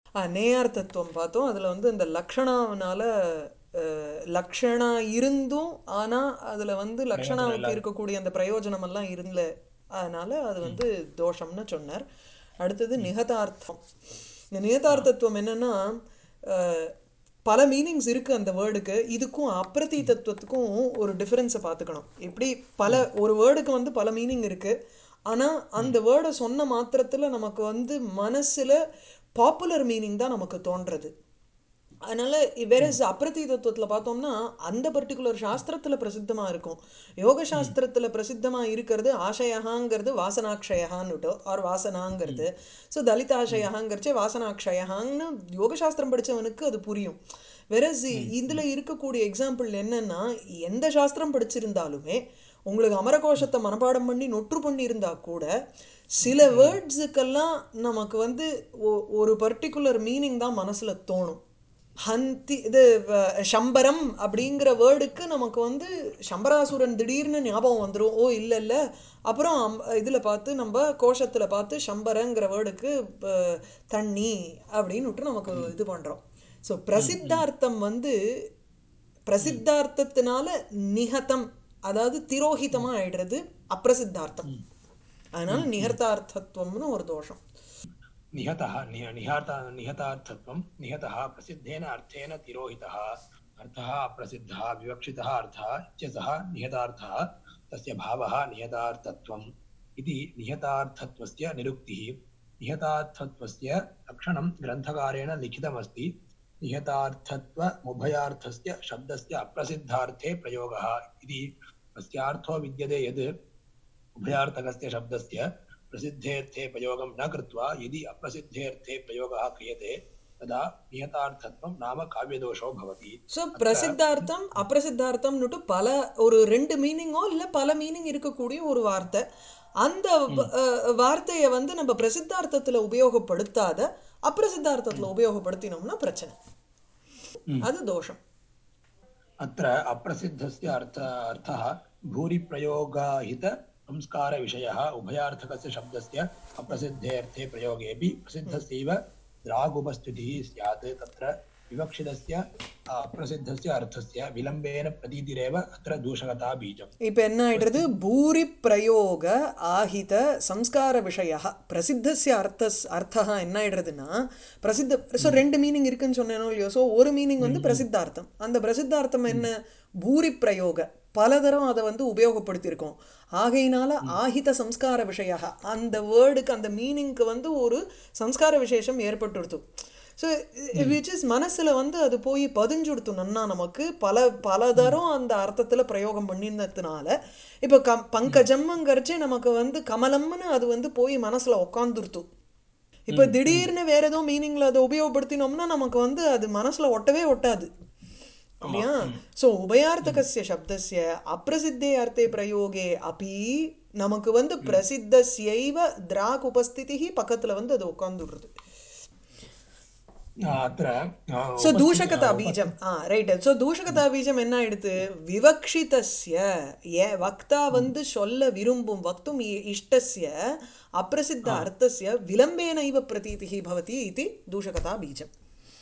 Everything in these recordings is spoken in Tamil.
நேயார் தத்துவம் பார்த்தோம் அதில் வந்து இந்த லக்ஷணாவனால அஹ், லக்ஷணா இருந்தும் ஆனால் அதில் வந்து லக்ஷணாவுக்கு இருக்கக்கூடிய அந்த பிரயோஜனம் எல்லாம் இருந்தல அதனால அது வந்து தோஷம்னு சொன்னார் அடுத்தது நிகதார்த்தம் இந்த நிகதார்த்தத்துவம் என்னன்னா அஹ், பல மீனிங்ஸ் இருக்கு அந்த வேர்டுக்கு இதுக்கும் அப்பிரதி தத்துவத்துக்கும் ஒரு டிஃபரன்ஸை பார்த்துக்கணும் எப்படி பல ஒரு வேர்டுக்கு வந்து பல மீனிங் இருக்கு ஆனால் அந்த வேர்டை சொன்ன மாத்திரத்தில் நமக்கு வந்து மனசில் பாப்புலர் மீனிங் தான் நமக்கு தோன்றது அதனால வேற அப்பிரதி தத்துவத்தில் பார்த்தோம்னா அந்த பர்டிகுலர் சாஸ்திரத்தில் பிரசித்தமாக இருக்கும் யோக சாஸ்திரத்தில் பிரசித்தமாக இருக்கிறது ஆசையகாங்கிறது வாசனாக்ஷயகான்னுட்டோ ஆர் வாசனாங்கிறது ஸோ தலிதாசயகாங்கிறச்சே வாசனாக்ஷயகான்னு யோக சாஸ்திரம் படிச்சவனுக்கு அது புரியும் வெரஸ் இதில் இருக்கக்கூடிய எக்ஸாம்பிள் என்னன்னா எந்த சாஸ்திரம் படிச்சிருந்தாலுமே உங்களுக்கு அமரகோஷத்தை மனப்பாடம் பண்ணி நொற்று பண்ணி இருந்தா கூட சில வேர்ட்ஸுக்கெல்லாம் நமக்கு வந்து ஒ- ஒரு பர்டிகுலர் மீனிங் தான் மனசுல தோணும் ஹந்தி இது வ- சம்பரம் அப்படிங்கிற வேர்டுக்கு நமக்கு வந்து சம்பராசுரன் திடீர்னு ஞாபகம் வந்துடும் ஓ இல்லை இல்லை அப்புறம் அம்- இதுல பார்த்து நம்ம கோஷத்துல பார்த்து சம்பரங்கிற வேர்டுக்கு தண்ணி அப்படின்னு விட்டு நமக்கு இது பண்றோம் ஸோ பிரசித்தார்த்தம் வந்து பிரசித்தார்த்தத்தினால நிகதம் அதாவது திரோஹிதமா ஆயிடுறது அப்பிரசித்தார்த்தம் அதனால நிகர்த்தார்த்தத்துவம்னு ஒரு தோஷம் निहतः निह- निहत निहतार्थत्वं निहतः प्रसिद्धेन अर्थेन तिरोहितः अर्थः अप्रसिद्धः विवक्षितः अर्थः इत्यसः निहतार्थः तस्य भावः निहतार्थत्वम् इति निहतार्थत्वस्य निरुक्तिः निहतार्थत्वस्य लक्षणं ग्रन्थकारेण लिखितमस्ति निहतार्थत्वमुभयार्थस्य शब्दस्य अप्रसिद्धार्थे प्रयोगः इति अस्यार्थो विद्यते यद् उभयार्थकस्य शब्दस्य प्रसिद्धेऽर्थे प्रयोगं न कृत्वा यदि अप्रसिद्धेऽर्थे प्रयोगः क्रियते तदा नियतार्थत्वं नाम काव्यदोषो भवति ஸோ பிரசித்தார்த்தம் அப்பிரசித்தார்த்தம்னுட்டு பல ஒரு ரெண்டு மீனிங்கோ இல்லை பல மீனிங் இருக்கக்கூடிய ஒரு வார்த்தை அந்த வ- அஹ், வார்த்தையை வந்து நம்ம பிரசித்தார்த்தத்தில் உபயோகப்படுத்தாத அப்பிரசித்தார்த்தத்தில் உபயோகப்படுத்தினோம்னா பிரச்சனை அது தோஷம் अत्र अप्रसिद्धस्य अर्थ अर्थः भूरिप्रयोगाहित संस्कारविषयः उभयार्थकस्य शब्दस्य अप्रसिद्धे अर्थे प्रयोगेऽपि प्रसिद्धस्यैव द्रागुपस्थितिः स्यात् तत्र विवक्षितस्य अप्रसिद्धस्य अर्थस्य विलम्बेन प्रतीतिरेव अत्र दूषकता बीजम् இப்போ என்ன ஆயிடுறது பூரி பிரயோக ஆஹித சம்ஸ்கார விஷய பிரசித்தஸ்ய அர்த்த அர்த்தா என்ன ஆயிடுறதுன்னா பிரசித்த ஸோ ரெண்டு மீனிங் இருக்குன்னு சொன்னேனோ இல்லையோ ஸோ ஒரு மீனிங் வந்து பிரசித்தார்த்தம் அந்த பிரசித்தார்த்தம் என்ன பூரி பிரயோக பலதரம் அதை வந்து உபயோகப்படுத்தியிருக்கோம் ஆகையினால ஆஹித சம்ஸ்கார விஷய அந்த வேர்டுக்கு அந்த மீனிங்க்கு வந்து ஒரு சம்ஸ்கார விசேஷம் ஏற்பட்டுடுத்து ஸோ விச் இஸ் மனசில் வந்து அது போய் பதிஞ்சுடுத்து நன்னா நமக்கு பல பலதரம் அந்த அர்த்தத்தில் பிரயோகம் பண்ணினதுனால இப்போ கம் பங்கஜம்ங்கிறச்சே நமக்கு வந்து கமலம்னு அது வந்து போய் மனசில் உக்காந்துருத்து இப்போ திடீர்னு வேற ஏதோ மீனிங்கில் அதை உபயோகப்படுத்தினோம்னா நமக்கு வந்து அது மனசில் ஒட்டவே ஒட்டாது இல்லையா ஸோ உபயார்த்தகஸ்ய சப்தஸ்ய அப்பிரசித்தே அர்த்தே பிரயோகே அப்பி நமக்கு வந்து பிரசித்தஸ்யைவ திராக் உபஸ்திதி பக்கத்தில் வந்து அது உட்காந்துடுறது अत्र ஸோ தூஷகதா பீஜம் ஆ ரைட் ஸோ தூஷகதா பீஜம் என்ன ஆயிடுத்து விவக்ஷிதஸ்ய ஏ வக்தா வந்து சொல்ல விரும்பும் வக்தும் இ- இஷ்டஸ்ய அப்பிரசித்த அர்த்தஸ்ய விலம்பேன இவ பிரதீதிः भवति इति தூஷகதா பீஜம்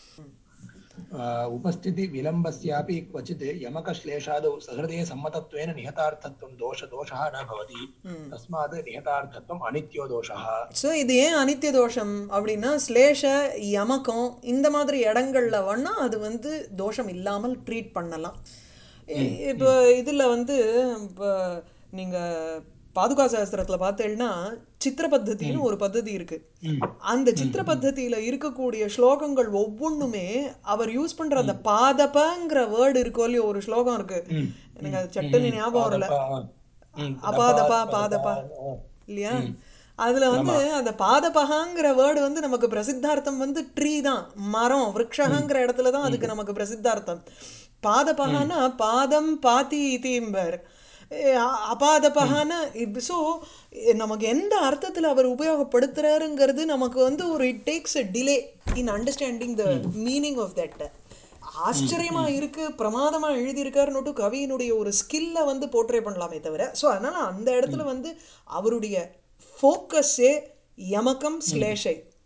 उपस्थितिविलम्बस्यापि क्वचित् यमकश्लेषादौ सहृदये सम्मतत्वेन निहतार्थत्वं दोष दोषः न भवति तस्मात् निहतार्थत्वम् अनित्यो दोषः ஸோ இது ஏன் அனித்திய தோஷம் அப்படின்னா ஸ்லேஷ யமகம் இந்த மாதிரி இடங்கள்ல வேணா அது வந்து தோஷம் இல்லாமல் ட்ரீட் பண்ணலாம் இ- இப்போ இதில் வந்து இப்போ நீங்கள் பாதுகா சாஸ்திரத்தில் பார்த்தேன்னா சித்திர பத்ததின்னு ஒரு பத்ததி இருக்கு அந்த சித்திர பத்ததியில் இருக்கக்கூடிய ஸ்லோகங்கள் ஒவ்வொன்றுமே அவர் யூஸ் பண்ற அந்த பாதபங்கிற வேர்டு இருக்கோ இல்லையோ ஒரு ஸ்லோகம் இருக்கு எனக்கு அது சட்டுன்னு ஞாபகம் வரல அபாதபா பாதபா இல்லையா அதுல வந்து அந்த பாதபகாங்கிற வேர்டு வந்து நமக்கு பிரசித்தார்த்தம் வந்து ட்ரீ தான் மரம் விரக்ஷகாங்கிற இடத்துல தான் அதுக்கு நமக்கு பிரசித்தார்த்தம் பாதபகான்னா பாதம் பாத்தி தீம்பர் அபாதபகான ஸோ நமக்கு எந்த அர்த்தத்தில் அவர் உபயோகப்படுத்துறாருங்கிறது நமக்கு வந்து ஒரு it takes a delay in understanding the meaning of that ஆச்சரியமா இருக்கு பிரமாதமா எழுதியிருக்காருன்னுட்டு கவியினுடைய ஒரு ஸ்கில்லை வந்து போர்ட்ரே பண்ணலாமே தவிர ஸோ அதனால அந்த இடத்துல வந்து அவருடைய ஃபோக்கஸே யமகம் ஸ்லேஷை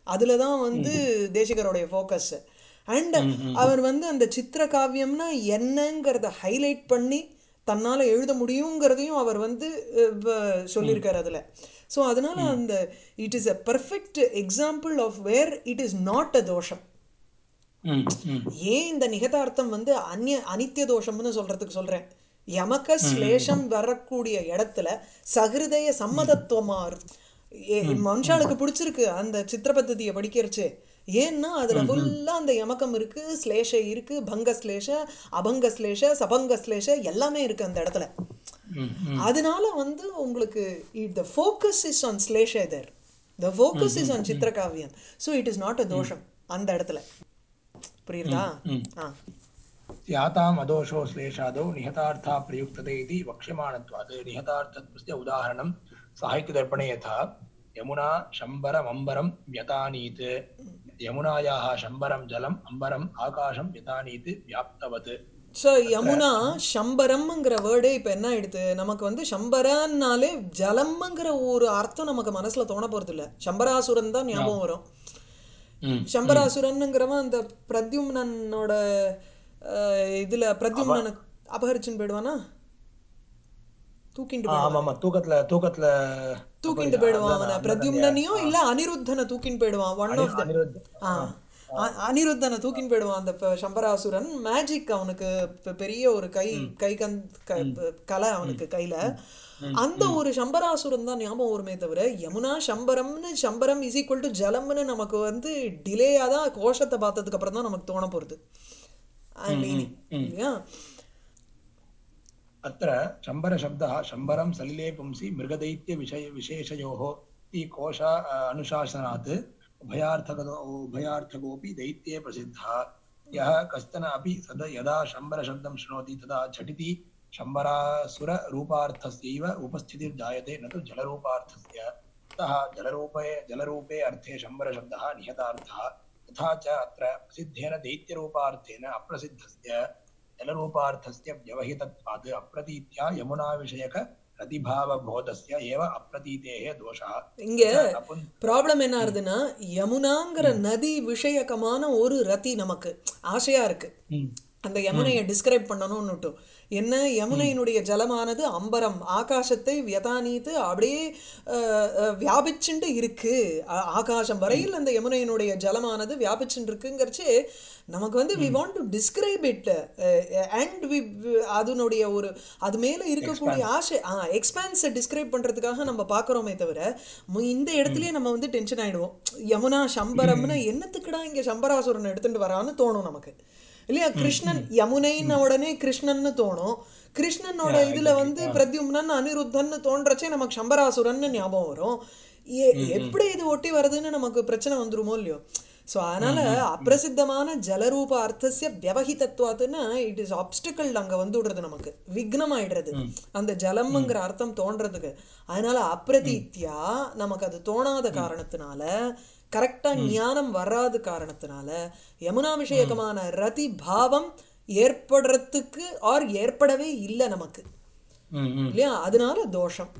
அதுல தான் வந்து தேசிகருடைய ஃபோக்கஸ் அண்ட் அவர் வந்து அந்த சித்திர காவியம்னா என்னங்கிறத ஹைலைட் பண்ணி தன்னால எழுத முடியுங்கிறதையும் அவர் வந்து அஹ், வ- சொல்லியிருக்காரு அதுல ஸோ அதனால அந்த it is a perfect example of where it is not a தோஷம் ம் ம் ஏன் இந்த நிகதார்த்தம் வந்து அந்நிய அனித்திய தோஷம்னு சொல்றதுக்கு சொல்றேன் யமக ஸ்லேஷம் வரக்கூடிய இடத்துல சகிருதய சம்மதத்துவமா இருக்கு. ஏ- மனுஷாளுக்கு பிடிச்சிருக்கு அந்த சித்திர பத்ததியை படிக்கிறச்சு ஏன்னா அதுல ஃபுல்லா அந்த யமகம் இருக்கு ஸ்லேஷ இருக்கு பங்க ஸ்லேஷ அபங்க ஸ்லேஷ சபங்க ஸ்லேஷ எல்லாமே இருக்கு அந்த இடத்துல ம் ம் அதனால வந்து உங்களுக்கு த ஃபோக்கஸ் இஸ் ஆன் ஸ்லேஷ there the focus is on சித்திரகாவியம் so it is not a தோஷம் அந்த இடத்துல புரியுதா ம். ஆ स्याताम् अदोषो श्लेषादौ निहतार्थः प्रयुक्तते इति वक्ष्यमाणत्वात् निहतार्थत्वस्य उदाहरणं साहित्यदर्पणे यथा यमुना शम्बरमम्बरं व्यतानीत् यमुनायाः शम्बरं जलम् अम्बरम् आकाशं व्यतानीत् व्याप्तवत् ஸோ யமுனா சம்பரம்ங்கிற வேர்டே இப்போ என்ன ஆயிடுது நமக்கு வந்து சம்பரான்னாலே ஜலம்ங்கிற ஒரு அர்த்தம் நமக்கு மனசுல தோண போறது இல்ல சம்பராசுரன் தான் ஞாபகம் வரும் ம் சம்பராசுரனுங்கிறவன் அந்த பிரத்யும்னனோட அஹ், இதுல பிரத்யும்னனை அபகரிச்சுன்னு போயிடுவானா தூக்கிண்டு ஆ, போயிடுவான் ஆமா ஆமா தூக்கத்துல தூக்கத்துல தூக்கிண்டு போயிடுவான் அவனை பிரத்யும்னனையும் இல்ல அனிருத்தனை தூக்கின்னு போயிடுவான் one of the Anirudh ah uh- அனிருத்தனை தூக்கின்னு போயிடுவான் அந்த ப- சம்பராசுரன் மேஜிக் அவனுக்கு பெ- பெரிய ஒரு கை கை கந் க- ப- கலை அவனுக்கு கையில அந்த ஒரு சம்பராசுரன் தான் ஞாபகம் வருமே தவிர யமுனா சம்பரம்னு சம்பரம் இஸ் ஈக்குவல் டு ஜலம்னு நமக்கு வந்து டிலேயா தான் கோஷத்தை பார்த்ததுக்கு அப்புறம் தான் நமக்கு தோண போறது மீனிங் இல்லையா अत्र शम्बरशब्दः शम्बरं सलिले पुंसि मृगदैत्यविषय विशेषयोः इति कोश अ, अनुशासनात् उभयार्थको उभयार्थकोऽपि दैत्ये प्रसिद्धः यः कश्चन अपि सद यदा शम्बरशब्दं शृणोति तदा झटिति शम्बरासुररूपार्थस्यैव उपस्थितिर्जायते न तु जलरूपार्थस्य अतः जलरूपे जलरूपे अर्थे शम्बरशब्दः निहतार्थः तथा च अत्र प्रसिद्धेन दैत्यरूपार्थेन अप्रसिद्धस्य जलरूपार्थस्य व्यवहितत्वात् अप्रतीत्या यमुनाविषयक प्रतिभावबोधस्य एव अप्रतीतेः दोषः இங்க स नपुन् ப்ராப்ளம் என்ன ஆகுதுன்னா யமுனாங்கிற நதி விஷயகமான ஒரு ரதி நமக்கு ஆசையா இருக்கு அந்த யமுனையை டிஸ்கிரைப் பண்ணணும்னுட்டு என்ன யமுனையினுடைய ஜலமானது அம்பரம் ஆகாசத்தை வியதானீத்து அப்படியே அஹ், அஹ், வியாபிச்சுண்டு இருக்கு ஆ- ஆகாசம் வரையில் அந்த யமுனையினுடைய ஜலமானது வியாபிச்சுட்டு இருக்குங்கிறச்சு நமக்கு வந்து we want to describe it and we அதனுடைய ஒரு அது மேல இருக்கக்கூடிய ஆசை ஆ எக்ஸ்பான்ஸை டிஸ்கிரைப் பண்றதுக்காக நம்ம பார்க்குறோமே தவிர மு- இந்த இடத்துலயே நம்ம வந்து டென்ஷன் ஆயிடுவோம் யமுனா சம்பரம்னா என்னத்துக்குடா இங்க சம்பராசுரன் எடுத்துட்டு வரான்னு தோணும் நமக்கு இல்லையா கிருஷ்ணன் யமுனைன்ன உடனே கிருஷ்ணன்னு தோணும் கிருஷ்ணனோட இதுல வந்து பிரத்யும்னன் அனிருத்தன்னு தோன்றச்சே நமக்கு சம்பராசுரன்னு ஞாபகம் வரும் எ- எப்படி இது ஒட்டி வருதுன்னு நமக்கு பிரச்சனை வந்துருமோ இல்லையோ ஸோ அதனால அப்பிரசித்தமான ஜலரூப அர்த்தசிய வியவஹிதத்துவாத்துன்னா இட் இஸ் ஆப்ஸ்டிக்கல் அங்க வந்து விடுறது நமக்கு விக்னம் ஆயிடுறது அந்த ஜலம்ங்கிற அர்த்தம் தோன்றதுக்கு அதனால அப்பிரதீத்தியா நமக்கு அது தோணாத காரணத்தினால கரெக்டா ஞானம் வராத காரணத்தினால யமுனா விஷயகமான ரதி பாவம் ஏற்படுறதுக்கு ஆர் ஏற்படவே இல்லை நமக்கு இல்லையா அதனால தோஷம்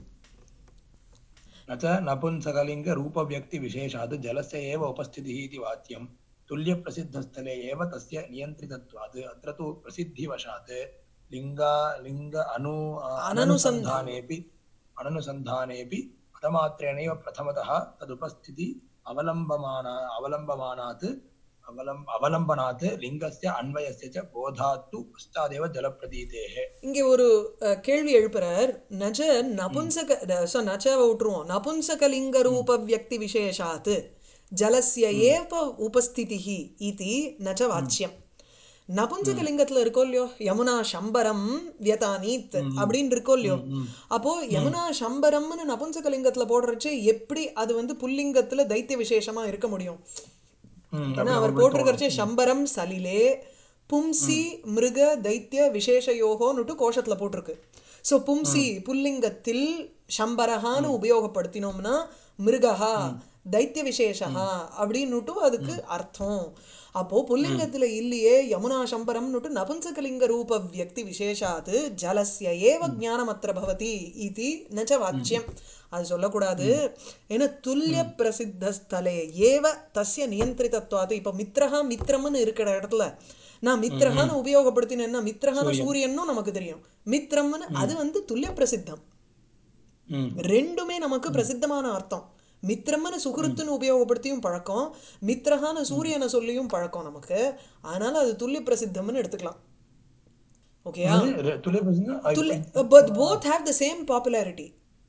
न च नपुंसकलिङ्गरूपव्यक्तिविशेषात् जलस्य एव उपस्थितिः इति वाच्यं तुल्यप्रसिद्धस्थले एव तस्य नियन्त्रितत्वात् अत्र तु प्रसिद्धिवशात् लिङ्गा लिङ्ग अनु अननुसन्धानेऽपि अननुसन्धानेऽपि पदमात्रेणैव प्रथमतः तदुपस्थिति अवलम्बमाना अवलम्बमानात् अवलम्ब अवलम्बनात् लिङ्गस्य अन्वयस्य च बोधात् तु पश्चादेव जलप्रतीतेः இங்கே ஒரு அஹ், கேள்வி எழுப்புறார் நஜ நபும்சக ஸோ நச்சவை விட்டுருவோம் நபும்சகலிங்க ரூப வியக்தி விசேஷாத் ஜலஸ்ய ஏவ உபஸ்திதிஹி இதி நச்ச வாச்சியம் நபும்சகலிங்கத்துல இருக்கோ இல்லையோ யமுனா சம்பரம் வியதானீத் அப்படின்னு இருக்கோ இல்லையோ அப்போ யமுனா சம்பரம்னு நபும்சகலிங்கத்துல போடுறச்சு எப்படி அது வந்து புல்லிங்கத்துல தைத்திய விசேஷமா இருக்க முடியும் ஏன்னா அவர் போட்டிருக்கிறச்சே சம்பரம் சலிலே பும்சி மிருக தைத்திய விசேஷயோகோன்னுட்டு கோஷத்துல போட்டிருக்கு ஸோ பும்சி புல்லிங்கத்தில் சம்பரஹான்னு உபயோகப்படுத்தினோம்னா மிருகஹா தைத்திய விசேஷா அப்படின்னுட்டு அதுக்கு அர்த்தம் அப்போ புல்லிங்கத்துல இல்லையே யமுனா சம்பரம்னுட்டு நபும்சகலிங்க ரூப வியக்தி விசேஷாத் ஜலஸ்ய ஏவ ஞானமத்திர பவதி இது நச்ச வாச்சியம் அது சொல்லக்கூடாது ஏன்னா துல்லிய பிரசித்த ஸ்தலே ஏவ தஸ்ய நியந்திரிதத்வாது இப்போ மித்ரஹா மித்ரம்னு இருக்கிற இடத்துல நான் மித்ரஹான்னு உபயோகப்படுத்தினேன்னா மித்ரஹான்னு சூரியனும் நமக்கு தெரியும் மித்ரம்னு அது வந்து துல்லிய பிரசித்தம் ம் ரெண்டுமே நமக்கு பிரசித்தமான அர்த்தம் மித்ரம்னு சுகிருத்துன்னு உபயோகப்படுத்தியும் பழக்கம் மித்ரஹான்னு சூரியனை சொல்லியும் பழக்கம் நமக்கு அதனால அது துல்லிய பிரசித்தம்னு எடுத்துக்கலாம் ஓகேயா துல்லிய பிரசிங்க துல்லிய but both have the same popularity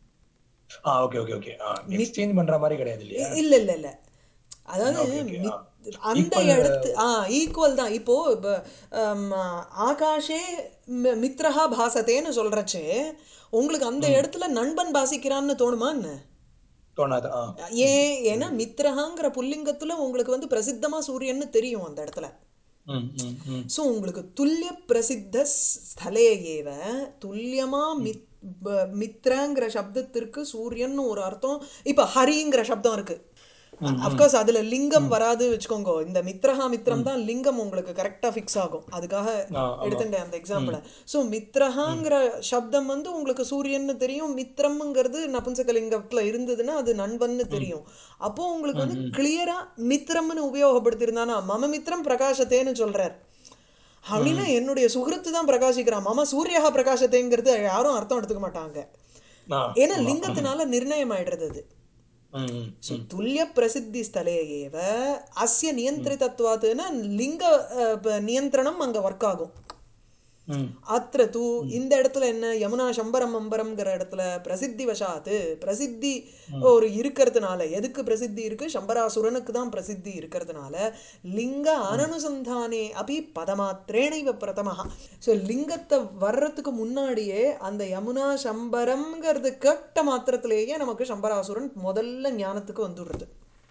ah okay okay okay exchange பண்ற மாதிரி கிடையாது இல்லையா இல்ல இல்ல இல்ல அதாவது Okay, okay, மித்- ஆ. அந்த Equal, இடத்து ஆ ஈக்குவல் தான் இப்போ இப்ப, ஆம், ஆகாஷே மி- மித்ரஹா பாசத்தேன்னு சொல்றச்சே உங்களுக்கு அந்த இடத்துல நண்பன் பாசிக்கிறான்னு தோணுமா என்ன தோணாது ஆ ஏன் ஏன்னா மித்ரஹாங்கிற புல்லிங்கத்துல உங்களுக்கு வந்து பிரசித்தமா சூரியன்னு தெரியும் அந்த இடத்துல ம் ம் ம் ஸோ உங்களுக்கு துல்லிய பிரசித்த ஸ்தலே ஏவ துல்லியமா மித் ப- மித்ரங்கிற சப்தத்திற்கு சூரியன் ஒரு அர்த்தம் இப்ப ஹரிங்கிற சப்தம் இருக்கு அஃப்கோர்ஸ் அதுல லிங்கம் வராது வச்சுக்கோங்க இந்த மித்ரஹா மித்ரம் தான் லிங்கம் உங்களுக்கு கரெக்டா ஃபிக்ஸ் ஆகும் அதுக்காக ஆ, ஆமா. எடுத்துட்டேன் அந்த எக்ஸாம்பிள ஸோ மித்ரஹாங்கிற சப்தம் வந்து உங்களுக்கு சூரியன்னு தெரியும் மித்ரம்ங்கிறது நபும்சகலிங்கத்துல இருந்ததுன்னா அது நண்பன்னு தெரியும் அப்போ உங்களுக்கு வந்து கிளியரா மித்ரம்னு உபயோகப்படுத்தியிருந்தானா மம மித்ரம் பிரகாசத்தேன்னு சொல்றார் அப்படின்னா என்னுடைய சுகிருத்து தான் பிரகாசிக்கிறான் மம சூரியஹா பிரகாசத்தேங்கிறது யாரும் அர்த்தம் எடுத்துக்க மாட்டாங்க ஆ ஏன்னா லிங்கத்தினால நிர்ணயம் ஆயிடுறது அது ம் ம் ஸோ துல்லிய பிரசித்தி ஸ்தலே ஏவ அஸ்ய நியந்திரிதத்வாத்துன்னா லிங்க அஹ், ப- நியந்திரணம் அங்க ஒர்க் ஆகும் ம் அத்திர தூ இந்த இடத்துல என்ன யமுனா சம்பரம் அம்பரம்ங்கிற இடத்துல பிரசித்தி வசாத்து பிரசித்தி ஒரு இருக்கிறதுனால எதுக்கு பிரசித்தி இருக்கு சம்பராசுரனுக்கு தான் பிரசித்தி இருக்கிறதுனால லிங்க அனனுசந்தானே அபி பதமாத்திரேன இவ பிரதமஹா ஸோ லிங்கத்தை வர்றதுக்கு முன்னாடியே அந்த யமுனா சம்பரம்ங்கிறது கேட்ட மாத்திரத்திலேயே நமக்கு சம்பராசுரன் முதல்ல ஞானத்துக்கு வந்துடுறது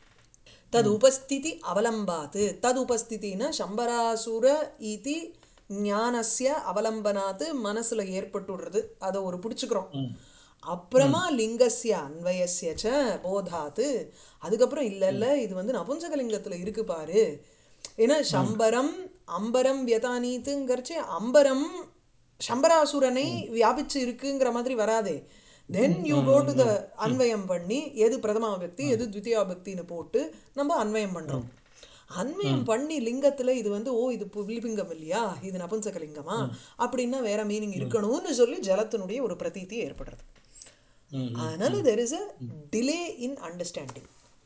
தது உபஸ்திதி அவலம்பாத்து தது உபஸ்திதினா சம்பராசுர இதி ஞானஸ்ய அவலம்பனாத்து மனசுல ஏற்பட்டுடுறது அதை ஒரு பிடிச்சுக்கிறோம் அப்புறமா லிங்கஸ்ய அன்வயஸ்ய ச போதாத்து அதுக்கப்புறம் இல்ல இல்ல இது வந்து நபும்சகலிங்கத்துல இருக்கு பாரு ஏன்னா சம்பரம் அம்பரம் வியதானீத்துங்கிறச்சு அம்பரம் சம்பராசுரனை வியாபிச்சு இருக்குங்கிற மாதிரி வராதே தென் யூ கோ டு த அன்வயம் பண்ணி எது பிரதமா பக்தி எது த்விதியா பக்தின்னு போட்டு நம்ம அன்வயம் பண்றோம் அன்வயம் பண்ணி லிங்கத்துல இது வந்து ஓ இது புலிபிங்கம் இல்லையா இது நபும்சகலிங்கமா அப்படின்னா வேற மீனிங் இருக்கணும்னு சொல்லி ஜலத்தினுடைய ஒரு பிரதீதி ஏற்படுறது ம் அதனால there is a delay in understanding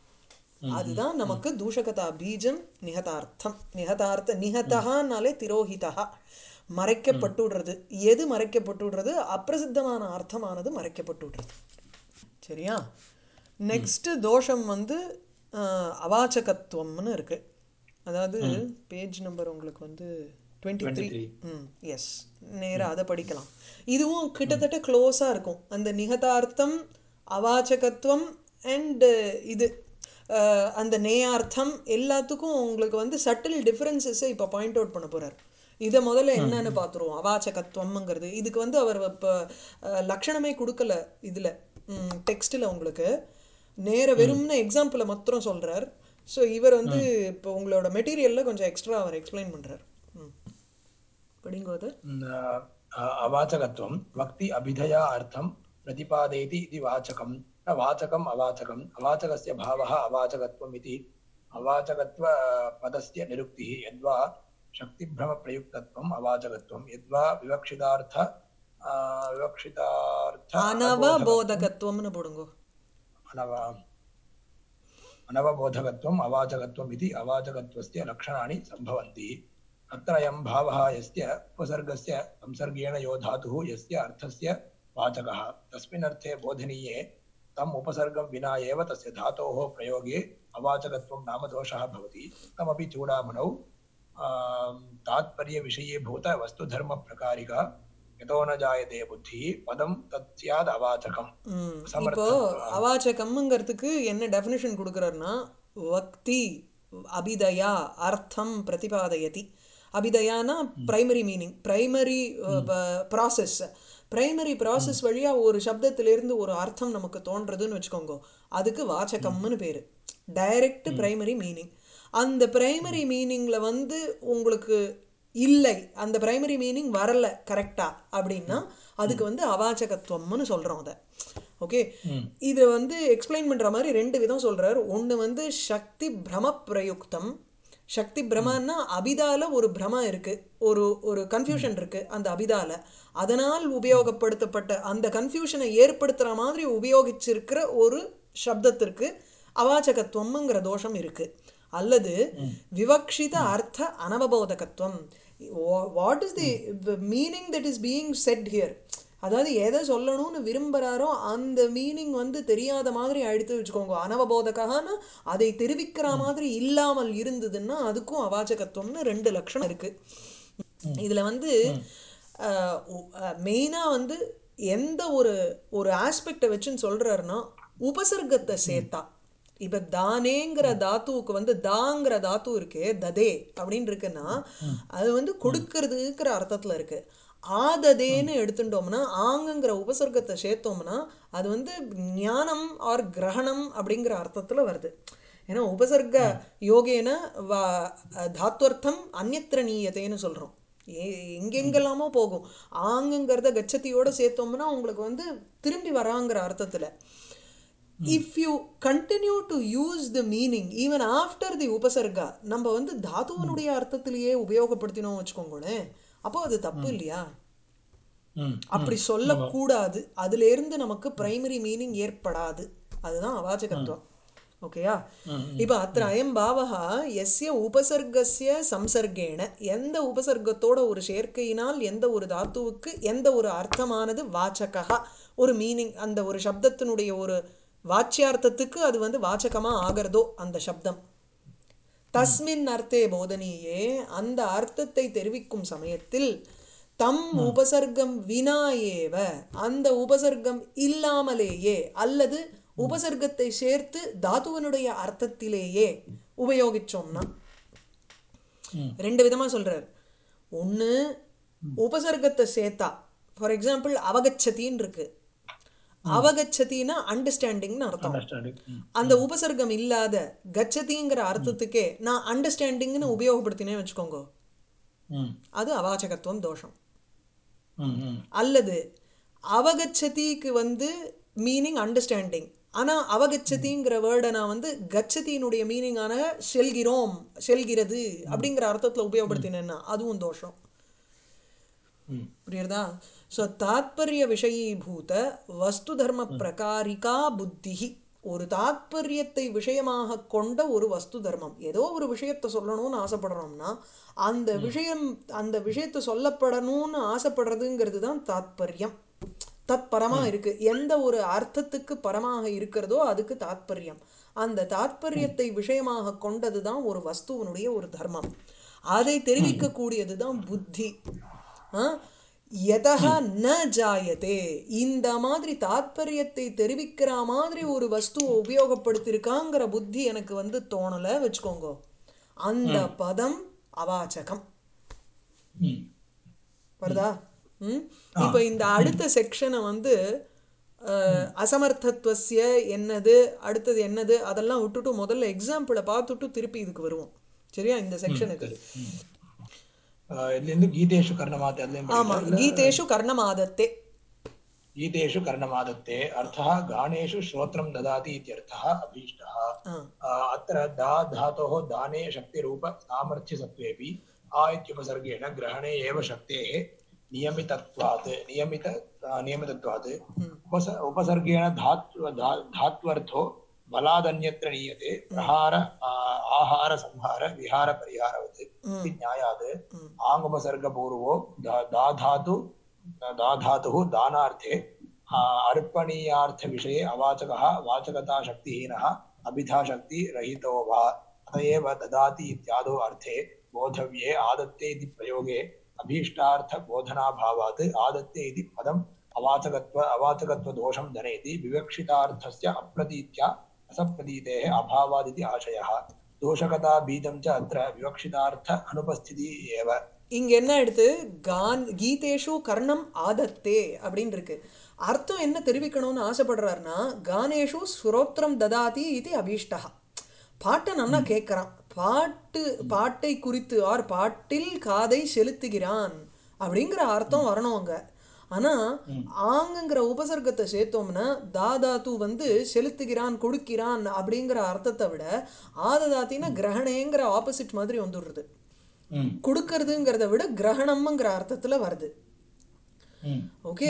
அதுதான் நமக்கு தூஷகதா பீஜம் நிகதார்த்தம் நிகதார்த்த நிகதகானாலே திரோஹிதா மறைக்கப்பட்டுடுறது எது மறைக்கப்பட்டுடுறது அப்பிரசித்தமான அர்த்தமானது மறைக்கப்பட்டுடுறது சரியா நெக்ஸ்ட் தோஷம் வந்து அஹ், அவாச்சகத்துவம்னு இருக்கு அதாவது பேஜ் நம்பர் உங்களுக்கு வந்து டுவெண்ட்டி த்ரீ 23. ம் எஸ் நேரா அதை படிக்கலாம் இதுவும் கிட்டத்தட்ட க்ளோஸாக இருக்கும் அந்த நிகதார்த்தம் அவாச்சகத்துவம் அண்ட் இது அஹ், அந்த நேயார்த்தம் எல்லாத்துக்கும் உங்களுக்கு வந்து சட்டில் டிஃப்ரென்சஸை இப்போ பாயிண்ட் அவுட் பண்ண போறார் இதை முதல்ல என்னன்னு பார்த்துருவோம் அவாச்சகத்துவம்ங்கிறது இதுக்கு வந்து அவர் இப்போ லக்ஷணமே கொடுக்கல இதில் டெக்ஸ்டில் உங்களுக்கு நேர வெறும்னு எக்ஸாம்பிளை மாத்திரம் சொல்றார் ஸோ இவர் வந்து இப்போ உங்களோட மெட்டீரியலில் கொஞ்சம் எக்ஸ்ட்ரா அவர் எக்ஸ்பிளைன் பண்றார் ம் படிங்கோ அது न- अ- अवाचकत्वं वक्ति अभिधया अर्थं प्रतिपादयति इति वाचकं न वाचकम् अवाचकम् अवाचकस्य भावः अवाचकत्वम् इति अवाचकत्वपदस्य निरुक्तिः यद्वा शक्तिभ्रमप्रयुक्तत्वम् अवाचकत्वं यद्वा विवक्षितार्थ अ, विवक्षितार्थ அனவபோதகத்துவம்னு போடுங்கோ अनव अनवबोधकत्वम् अवाचकत्वम् इति अवाचकत्वस्य लक्षणानि सम्भवन्ति अत्र अयं भावः यस्य उपसर्गस्य संसर्गेण यो धातुः यस्य अर्थस्य वाचकः तस्मिन् अर्थे बोधनीये तम् उपसर्गं विना एव तस्य धातोः प्रयोगे अवाचकत्वं नाम दोषः भवति तमपि चूडामणौ आम्, तात्पर्यविषयीभूत वस्तुधर्मप्रकारिका यतो न जायते बुद्धिः पदं तत् स्याद् अवाचकम् ம் இப்போ சமர்த்தம். அவாச்சகம்ங்கிறதுக்கு என்ன டெஃபினிஷன் கொடுக்குறாருன்னா வக்தி அபிதயா அர்த்தம் பிரதிபாதயதி அபிதயானா primary meaning primary process primary process வழியா ஒரு சப்தத்திலிருந்து ஒரு அர்த்தம் நமக்கு தோன்றதுன்னு வச்சுக்கோங்க அதுக்கு வாச்சகம்னு பேரு டைரக்ட் பிரைமரி மீனிங் அந்த பிரைமரி மீனிங்ல வந்து உங்களுக்கு இல்லை அந்த பிரைமரி மீனிங் வரல கரெக்டா அப்படின்னா அதுக்கு வந்து அவாச்சகத்துவம்னு சொல்றோம் அதை ஓகே இது வந்து எக்ஸ்பிளைன் பண்ற மாதிரி ரெண்டு விதம் சொல்றாரு ஒன்னு வந்து சக்தி பிரம பிரயுக்தம் சக்தி பிரமன்னா அபிதால ஒரு பிரம இருக்கு ஒரு ஒரு கன்ஃபியூஷன் இருக்கு அந்த அபிதால அதனால் உபயோகப்படுத்தப்பட்ட அந்த கன்ஃபியூஷனை ஏற்படுத்துற மாதிரி உபயோகிச்சிருக்கிற ஒரு சப்தத்திற்கு அவாச்சகத்துவம்ங்கிற தோஷம் இருக்கு அல்லது விவக்ஷித அர்த்த அனவபோதகத்துவம் what is the meaning that is being said here அதாவது எதை சொல்லணும்னு விரும்புகிறாரோ அந்த மீனிங் வந்து தெரியாத மாதிரி எடுத்து வச்சுக்கோங்க அனவபோதகான்னு அதை தெரிவிக்கிற மாதிரி இல்லாமல் இருந்ததுன்னா அதுக்கும் அவாச்சகத்துவம்னு ரெண்டு லட்சணம் இருக்கு இதுல வந்து மெயினாக வந்து எந்த ஒரு ஒரு ஆஸ்பெக்டை வச்சுன்னு சொல்றாருன்னா உபசர்க்கத்தை சேர்த்தா இப்ப தானேங்கிற தாத்துவுக்கு வந்து தாங்கிற தாத்து இருக்கே ததே அப்படின்னு இருக்குன்னா அது வந்து கொடுக்கறதுங்கிற அர்த்தத்துல இருக்கு ஆததேன்னு எடுத்துட்டோம்னா ஆங்குங்கிற உபசர்க்கத்தை சேர்த்தோம்னா அது வந்து ஞானம் ஆர் கிரகணம் அப்படிங்கிற அர்த்தத்துல வருது ஏன்னா உபசர்க்க யோகேன வா தாத்வர்த்தம் அந்நத்திர நீயத்தைன்னு சொல்றோம் எங்கெங்கெல்லாமோ போகும் ஆங்குங்கிறத கச்சத்தியோட சேர்த்தோம்னா உங்களுக்கு வந்து திரும்பி வராங்கிற அர்த்தத்துல if you continue to use the meaning even after the உபசர்கா நம்ம வந்து தாத்துவனுடைய அர்த்தத்திலேயே உபயோகப்படுத்தினோம் வச்சுக்கோங்களேன் அப்போ அது தப்பு இல்லையா அப்படி சொல்லக்கூடாது அதுல இருந்து நமக்கு பிரைமரி மீனிங் ஏற்படாது அதுதான் அவாச்சகத்துவம் ஓகேயா இப்ப அத்த அயம் பாவகா எஸ்ய உபசர்கஸ்ய சம்சர்கேன எந்த உபசர்க்கத்தோட ஒரு சேர்க்கையினால் எந்த ஒரு தாத்துவுக்கு எந்த ஒரு அர்த்தமானது வாச்சகா ஒரு மீனிங் அந்த ஒரு சப்தத்தினுடைய ஒரு வாச்சியார்த்தத்துக்கு அது வந்து வாச்சகமா ஆகிறதோ அந்த சப்தம் தஸ்மின் அர்த்தே போதனியே அந்த அர்த்தத்தை தெரிவிக்கும் சமயத்தில் தம் உபசர்க்கம் வினா ஏவ அந்த உபசர்க்கம் இல்லாமலேயே அல்லது உபசர்க்கத்தை சேர்த்து தாத்துவனுடைய அர்த்தத்திலேயே உபயோகிச்சோம்னா ரெண்டு விதமா சொல்றார் ஒண்ணு உபசர்க்கத்தை சேர்த்தா ஃபார் எக்ஸாம்பிள் அவகச்சத்தின்னு இருக்கு அவகச்சத்தின்னா அண்டர்ஸ்டாண்டிங்னு அர்த்தம் அந்த உபசர்க்கம் இல்லாத கச்சதிங்கிற அர்த்தத்துக்கே நான் அண்டர்ஸ்டாண்டிங்னு உபயோகப்படுத்தினேன் வச்சுக்கோங்க அது அவாச்சகத்துவம் தோஷம் அல்லது அவகச்சதிக்கு வந்து மீனிங் அண்டர்ஸ்டாண்டிங் ஆனா அவகச்சதிங்கிற வேர்டை நான் வந்து கச்சதியினுடைய மீனிங்கான செல்கிறோம் செல்கிறது அப்படிங்கிற அர்த்தத்துல உபயோகப்படுத்தினேன்னா அதுவும் தோஷம் புரியுறதா ஸோ தாத்பரிய விஷயீபூத வஸ்து தர்ம பிரகாரிகா புத்திஹி ஒரு தாத்பரியத்தை விஷயமாக கொண்ட ஒரு வஸ்து தர்மம் ஏதோ ஒரு விஷயத்தை சொல்லணும்னு ஆசைப்படுறோம்னா அந்த விஷயம் அந்த விஷயத்தை சொல்லப்படணும்னு ஆசைப்படுறதுங்கிறது தான் தாத்பரியம் தத் பரமா இருக்கு எந்த ஒரு அர்த்தத்துக்கு பரமாக இருக்கிறதோ அதுக்கு தாத்பரியம் அந்த தாத்பரியத்தை விஷயமாக கொண்டது தான் ஒரு வஸ்துவனுடைய ஒரு தர்மம் அதை தெரிவிக்கக்கூடியது தான் புத்தி எதா ந ஜாயதே இந்த மாதிரி தாத்பரியத்தை தெரிவிக்கிற மாதிரி ஒரு வஸ்துவை உபயோகப்படுத்திருக்காங்கிற புத்தி எனக்கு வந்து தோணலை வச்சுக்கோங்க அந்த பதம் அவாச்சகம் வருதா ம் இப்போ இந்த அடுத்த செக்ஷனை வந்து அசமர்த்தத்துவசிய என்னது அடுத்தது என்னது அதெல்லாம் விட்டுட்டு முதல்ல எக்ஸாம்பிளை பார்த்துட்டு திருப்பி இதுக்கு வருவோம் சரியா இந்த செக்ஷனுக்கு ಎಲ್ಲಿಂದ ಗೀತೇಶು ಕರ್ಣಮಾತೆ ஆமா கீதேஷு கர்ணமாதத்தே गीतेषु कर्णमादत्ते अर्थः गानेषु श्रोत्रं ददाति इत्यर्थः अभीष्टः अत्र दा धातोः दाने शक्तिरूप सामर्थ्यसत्त्वेऽपि आ इत्युपसर्गेण ग्रहणे एव शक्तेः नियमितत्वात् नियमित नियमितत्वात् उपस उपसर्गेण धात् धात्वर्थो बलादन्यत्र नीयते प्रहार आहार संहार विहार परिहारवत् इति न्यायात् आङ्गुपसर्गपूर्वो दाधातु दाधातुः दानार्थे अर्पणीयार्थविषये अवाचकः वाचकताशक्तिहीनः अभिधाशक्तिरहितो वा अत एव ददाति इत्यादौ अर्थे बोधव्ये आदत्ते इति प्रयोगे अभीष्टार्थबोधनाभावात् आदत्ते इति पदम् अवाचकत्व अवाचकत्वदोषं जनयति विवक्षितार्थस्य अप्रतीत्या असप्रतीतेः अभावादिति आशयः दोषकता बीजं च अत्र विवक्षितार्थ अनुपस्थितिः एव இங்க என்ன எடுத்து கான் கீதேஷு கர்ணம் ஆதத்தே அப்படின்னு இருக்கு அர்த்தம் என்ன தெரிவிக்கணும்னு ஆசைப்படுறாருன்னா கானேஷு சுரோத்திரம் ததாதி இது அபீஷ்டா பாட்டை நல்லா கேட்கறான் பாட்டு பாட்டை குறித்து ஆர் பாட்டில் காதை செலுத்துகிறான் அப்படிங்கிற அர்த்தம் வரணும் அங்க ஆனா ஆங்குங்கிற உபசர்க்கத்தை சேர்த்தோம்னா தாதாத்து வந்து செலுத்துகிறான் கொடுக்கிறான் அப்படிங்கிற அர்த்தத்தை விட ஆததாத்தினா கிரகணேங்கிற ஆப்போசிட் மாதிரி வந்துடுறது ம் கொடுக்கறதுங்கிறத விட கிரகணம்ங்கிற அர்த்தத்துல வருது ம் ஓகே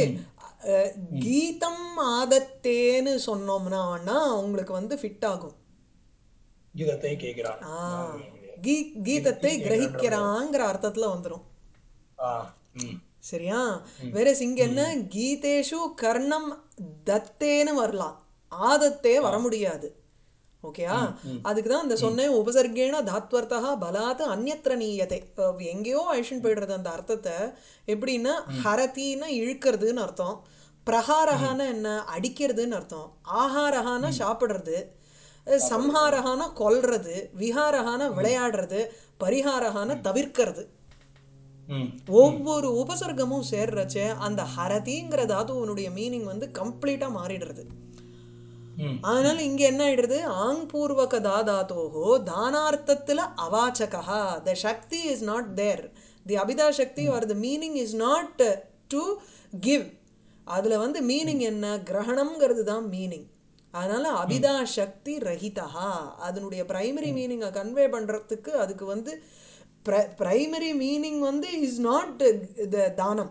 கீதம் ஆதத்தேன்னு சொன்னோம்னா உங்களுக்கு வந்து ஃபிட் ஆகும் கீதத்தை கேட்கிறான் ஆ கீ கீதத்தை கிரகிக்கிறாங்கிற அர்த்தத்துல வந்துரும் ஆ ம் சரியா வேற இங்க என்ன கீதேஷு கர்ணம் தத்தேன்னு வரலாம் ஆதத்தே வர முடியாது ஓகேயா அதுக்கு தான் அந்த சொன்னேன் உபசர்கேன தாத்வர்த்தா பலாத் அந்நத்திர நீயத்தை அஹ் எங்கேயோ அழிச்சுன்னு போயிடுறது அந்த அர்த்தத்தை எப்படின்னா ஹரத்தின்னா இழுக்கிறதுன்னு அர்த்தம் பிரஹாரகான என்ன அடிக்கிறதுன்னு அர்த்தம் ஆஹாரகான சாப்பிடுறது அஹ் சம்ஹாரகான கொல்றது விஹாரகான விளையாடுறது பரிஹாரகான தவிர்க்கிறது ம் ஒவ்வொரு உபசர்க்கமும் சேர்றச்ச அந்த ஹரதிங்கிற தாதுவனுடைய மீனிங் வந்து கம்ப்ளீட்டா மாறிடுறது ம் அதனால இங்க என்ன ஆயிடுறது ஆங் பூர்வக தாதாத்தோஹோ தானார்த்தத்துல அவாச்சகா த சக்தி இஸ் நாட் தேர் தி அபிதா சக்தி or the meaning is not to give அதுல வந்து மீனிங் என்ன கிரகணம்ங்கிறது தான் மீனிங் அதனால அபிதா சக்தி ரஹிதா அதனுடைய பிரைமரி மீனிங்கை கன்வே பண்றதுக்கு அதுக்கு வந்து பிரைமரி மீனிங் வந்து இஸ் நாட் த தானம்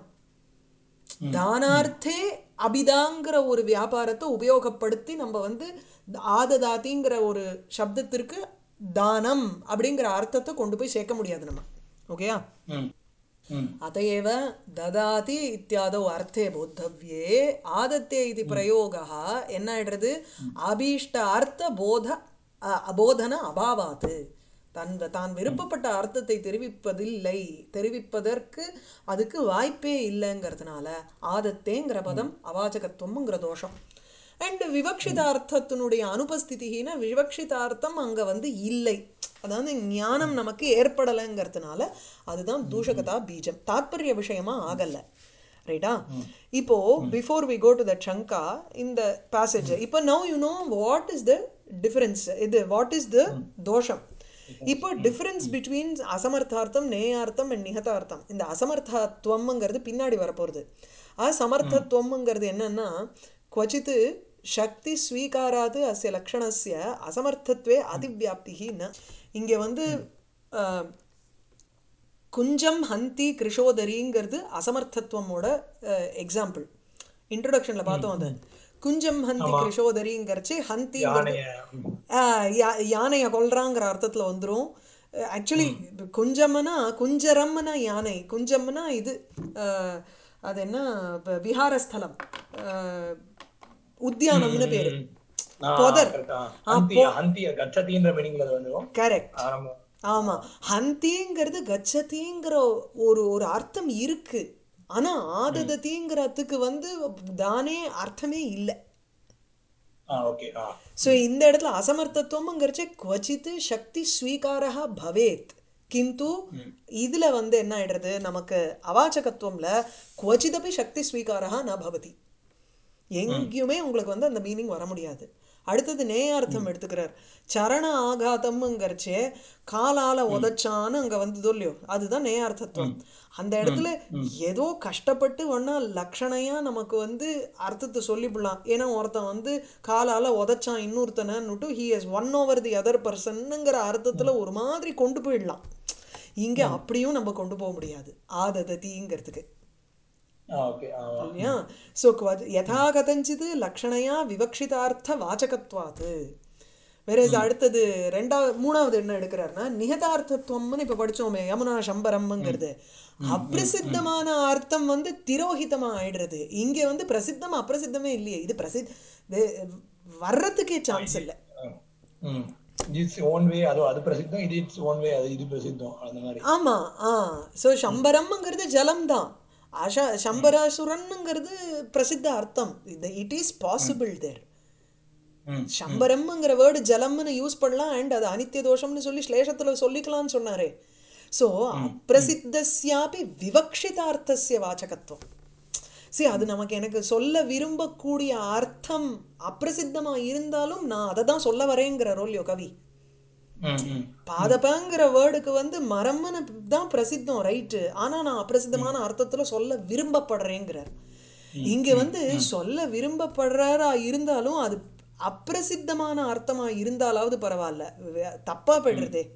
தானார்த்தே அபிதாங்கிற ஒரு வியாபாரத்தை உபயோகப்படுத்தி நம்ம வந்து ஆததாதிங்கிற ஒரு சப்தத்திற்கு தானம் அப்படிங்கிற அர்த்தத்தை கொண்டு போய் சேர்க்க முடியாது நம்ம ஓகேயா ம் ம் अतएव ददाति इत्यादौ अर्थे बोद्धव्ये आदत्ते इति प्रयोगः என்ன ஆயிடுறது அபீஷ்ட அர்த்த போத அ- அபோதன அபாவாத் தன் தான் விருப்பப்பட்ட அர்த்தத்தை தெரிவிப்பதில்லை தெரிவிப்பதற்கு அதுக்கு வாய்ப்பே இல்லைங்கிறதுனால ஆதத்தேங்கிற பதம் அவாச்சகத்துவம்ங்கிற தோஷம் அண்ட் விவக்ஷிதார்த்தத்தினுடைய அனுபஸ்திதினா விவக்ஷிதார்த்தம் அங்க வந்து இல்லை அதாவது ஞானம் நமக்கு ஏற்படலைங்கிறதுனால அதுதான் தூஷகதா பீஜம் தாத்பரிய விஷயமா ஆகல ரைட்டா இப்போ before we go to the சங்கா இந்த பேசேஜ் இப்போ now you know what is the difference இது வாட் இஸ் த தோஷம் இப்போ டிஃபரன்ஸ் பிட்வீன் அசமர்த்தார்த்தம் நேயார்த்தம் அண்ட் நிகதார்த்தம் இந்த அசமர்த்தத்துவம்ங்கிறது பின்னாடி வரப்போகிறது அசமர்த்தத்துவம்ங்கிறது என்னன்னா क्वचित् சக்தி ஸ்வீகாராது அஸ்ய லக்ஷணஸ்ய அசமர்த்தத்வே அதிவியாப்திகி ந இங்கே வந்து அஹ், குஞ்சம் ஹந்தி கிருஷோதரிங்கிறது அசமர்த்தத்துவமோட எக்ஸாம்பிள் இன்ட்ரோடக்ஷனில் பார்த்தோம் அது குஞ்சம் ஹந்தி கிருஷோதரிங்கிறச்சு ஹந்திங்கிறது யானைய ம், ஆஹ் யா- யானையை கொல்றாங்கிற அர்த்தத்துல வந்துரும் ஆக்சுவலி குஞ்சம்னா குஞ்சரம்னா யானை குஞ்சம்னா இது ஆஹ் அது என்ன ப- விஹாரஸ்தலம் ஆஹ் உத்தியானம்னு பேரு ஆ, புதர். correct ஆ. ஹந்தி ஹந்தி கச்சதின்ற மீனிங்ல அது வந்துடும் கரெக்ட் ஆரம்பம் ஆமா ஹந்திங்கிறது கச்சதிங்கிற ஒரு ஒரு அர்த்தம் இருக்கு ஆனா ஆதததிங்கிறதுக்கு வந்து தானே அர்த்தமே இல்லை ஆ ஓகே ஆ ஸோ இந்த இடத்துல அசமர்த்தத்துவம்ங்கிறச்சே குவச்சித்து சக்தி ஸ்வீகாரா பவேத் கிந்து இதுல வந்து என்ன ஆயிடுறது நமக்கு அவாச்சகத்துவம்ல குவச்சிதபி சக்தி ஸ்வீகாரா ந பவதி எங்கேயுமே உங்களுக்கு வந்து அந்த மீனிங் வர முடியாது அடுத்தது நேயார்த்தம் எடுத்துக்கிறார் சரண ஆகாதம்ங்கிறச்சே காலால உதைச்சான்னு அங்க வந்ததோ இல்லையோ அதுதான் நேயார்த்தத்துவம் அந்த இடத்துல ஏதோ கஷ்டப்பட்டு ஒன்னா லக்ஷணையா நமக்கு வந்து அர்த்தத்தை சொல்லிவிடலாம் ஏன்னா ஒருத்தன் வந்து காலால உதைச்சான் இன்னொருத்தனன்னுட்டு he is one over the other பர்சன்னுங்கிற அர்த்தத்துல ஒரு மாதிரி கொண்டு போயிடலாம் இங்க அப்படியும் நம்ம கொண்டு போக முடியாது ஆதததிங்கிறதுக்கு ஆ ஓகே ஆ இல்லையா ஸோ யதா கதஞ்சித் லக்ஷணையா விவக்ஷிதார்த்த வாச்சகத்வாத் வேற அடுத்தது ரெண்டாவது மூணாவது என்ன எடுக்கிறாருன்னா நிகதார்த்தத்துவம்னு இப்ப படிச்சோமே யமுனா சம்பரம்ங்கிறது அப்பிரசித்தமான அர்த்தம் வந்து திரோஹிதமா ஆயிடுறது இங்க வந்து பிரசித்தம் அப்பிரசித்தமே இல்லையே இது பிரசித் வே- வர்றதுக்கே சான்ஸ் இல்லை ம் இட்ஸ் ஓன் வே அது அது பிரசித்தம் இது இட்ஸ் ஓன் வே அது இது பிரசித்தம் அந்த மாதிரி ஆமா ஆ ஸோ சம்பரம்ங்கிறது ஜலம் தான் அஷ சம்பராசுரனுங்கிறது பிரசித்த அர்த்தம் இது இட் இஸ் பாசிபிள் தேர் ம் சம்பரம்ங்கிற வேர்டு ஜலம்னு யூஸ் பண்ணலாம் அண்ட் அது அனித்திய தோஷம்னு சொல்லி ஸ்லேஷத்துல சொல்லிக்கலாம்னு சொன்னாரே ஸோ அப்பிரசித்தஸ்யாபி விவக்ஷிதார்த்தஸ்ய வாச்சகத்துவம் சரி அது நமக்கு எனக்கு சொல்ல விரும்பக்கூடிய அர்த்தம் அப்பிரசித்தமா இருந்தாலும் நான் அதை தான் சொல்ல வரேங்கிற ரோல்யோ கவி ம் ம் பாதபங்கிற வேர்டுக்கு வந்து மரம்னு தான் பிரசித்தம் ரைட்டு ஆனா நான் அப்பிரசித்தமான அர்த்தத்துல சொல்ல விரும்பப்படுறேங்கிறார் இங்க வந்து சொல்ல விரும்பப்படுறாரா இருந்தாலும் அது அப்பிரசித்தமான அர்த்தமா இருந்தாலாவது பரவாயில்ல வே- தப்பா போயிடுறதே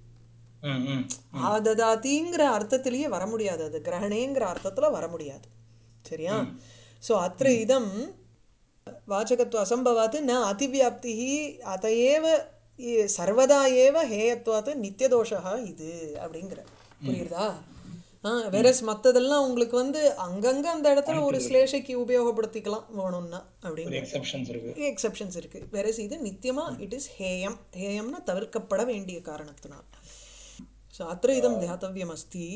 ம் ம் ஆததாதிங்கிற அர்த்தத்திலேயே வர முடியாது அது கிரகணேங்கிற அர்த்தத்துல வர முடியாது சரியா சோ அत्र இதம் வாச்சகத்துவ அசம்பவாத் ந அதிவியாப்தி அத ஏவ இ- சர்வதா ஏவ ஹேயத்வாத் நித்தியதோஷா இது அப்படிங்கிற புரியுதா ஆ வெரஸ் மத்ததெல்லாம் உங்களுக்கு வந்து அங்கங்க அந்த இடத்துல ஒரு ஸ்லேஷைக்கு உபயோகப்படுத்திக்கலாம் வேணும்னா ஒரு அப்படிங்கிற எக்ஸெப்ஷன்ஸ் இருக்கு எக்ஸெப்ஷன்ஸ் இருக்கு வெரஸ் இது நித்தியமா இட் இஸ் ஹேயம் ஹேயம்னா தவிர்க்கப்பட வேண்டிய காரணத்தினால் ஸோ அत्र இதம் தியாத்தவியம் அஸ்தி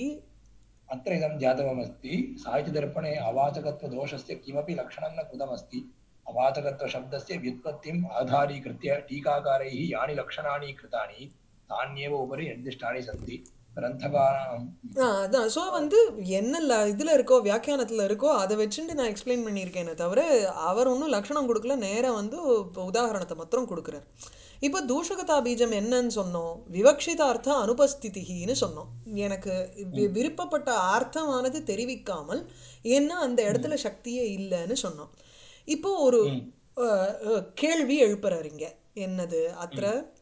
अत्र इदं ज्ञातव्यमस्ति साहित्यदर्पणे अवाचकत्वदोषस्य किमपि लक्षणं न कृतमस्ति अवाचकत्वशब्दस्य व्युत्पत्तिम् आधारीकृत्य टीकाकारैः यानि लक्षणानि कृतानि तान्येव उपरि निर्दिष्टानि सन्ति ग्रन्थकाराम् ஆ, அதான் ஸோ வந்து என்ன ல- இதுல இருக்கோ வியாக்கியானத்துல இருக்கோ அதை வச்சுட்டு நான் எக்ஸ்பிளைன் பண்ணியிருக்கேனே தவிர அவர் ஒன்றும் லட்சணம் கொடுக்கல நேரா வந்து இப்போ உதாரணத்தை மாத்திரம் கொடுக்குறார் இப்போ தூஷகதா பீஜம் என்னன்னு சொன்னோம் விவக்ஷிதார்த்த அனுபஸ்திதின்னு சொன்னோம் எனக்கு வி- விருப்பப்பட்ட அர்த்தமானது தெரிவிக்காமல் ஏன்னா அந்த இடத்துல சக்தியே இல்லைன்னு சொன்னோம் இப்போ ஒரு அஹ், அஹ், கேள்வி எழுப்புறாரு இங்க என்னது அത്ര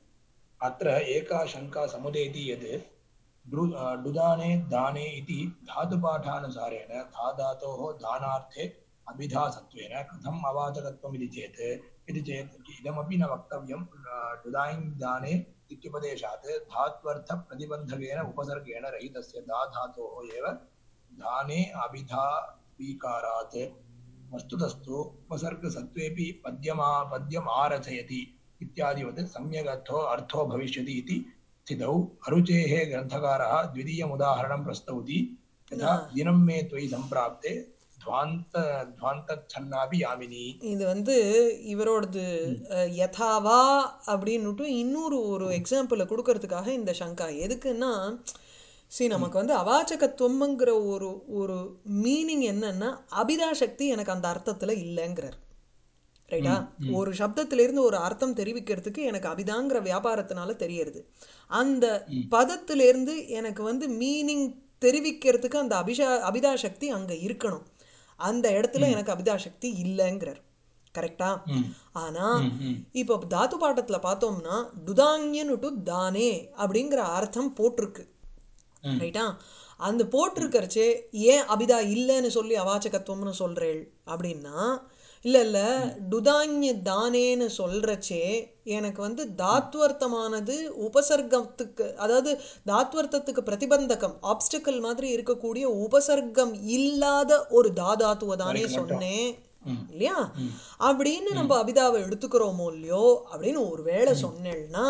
अत्र एका शङ्का समुदेति यत् डु- अ, डुदाने दाने इति धातुपाठानुसारेण धाधातोः दानार्थे अभिधासत्वेन कथम् अवाचकत्वम् इति चेत् इति चेत् इदमपि न वक्तव्यं अ, डुदायिङ् दाने इत्युपदेशात् धात्वर्थप्रतिबन्धकेन उपसर्गेण रहितस्य धा धातोः एव दाने अभिधावीकारात् वस्तुतस्तु उपसर्गसत्त्वेपि पद्यमा पद्यम् आरचयति इत्यादिवत् सम्यगर्थो अर्थो भविष्यति इति स्थितौ अरुचेः ग्रन्थकारः द्वितीयमुदाहरणं प्रस्तौति यथा दिनं मे त्वयि सम्प्राप्ते ध्वान्त ध्वान्तच्छन्नापि यामिनी இது வந்து இவரோடது அஹ், யதாவா அப்படின்னுட்டு இன்னொரு ஒரு எக்ஸாம்பிளை கொடுக்கறதுக்காக இந்த சங்கா எதுக்குன்னா சரி நமக்கு வந்து அவாச்சகத்துவம்ங்கிற ஒரு ஒரு மீனிங் என்னன்னா அபிதா சக்தி எனக்கு அந்த அர்த்தத்துல இல்லைங்கிறார் ரைட்டா ஒரு சப்தத்திலிருந்து ஒரு அர்த்தம் தெரிவிக்கிறதுக்கு எனக்கு அபிதாங்கிற வியாபாரத்தினால தெரியறது அந்த பதத்திலிருந்து எனக்கு வந்து மீனிங் தெரிவிக்கிறதுக்கு அந்த அபிஷா அபிதா சக்தி அங்க இருக்கணும் அந்த இடத்துல எனக்கு அபிதா சக்தி இல்லைங்கிறார் கரெக்டா ஆனா இப்போ தாத்து பாட்டத்துல பார்த்தோம்னா டுதாங்யனுட்டு தானே அப்படிங்கிற அர்த்தம் போட்டிருக்கு ரைட்டா அந்த போட்டிருக்கறச்சே ஏன் அபிதா இல்லைன்னு சொல்லி அவாச்சகத்துவம்னு சொல்றேள் அப்படின்னா இல்ல இல்ல டுதான்ய தானேன்னு சொல்றச்சே எனக்கு வந்து தாத்வர்த்தமானது உபசர்க்கத்துக்கு அதாவது தாத்வர்த்தத்துக்கு பிரதிபந்தகம் ஆப்ஸ்டிக்கல் மாதிரி இருக்கக்கூடிய உபசர்க்கம் இல்லாத ஒரு தாதாத்துவ தானே சொன்னேன் இல்லையா அப்படின்னு நம்ம அபிதாவை எடுத்துக்கிறோமோ இல்லையோ அப்படின்னு ஒரு வேளை சொன்னேன்னா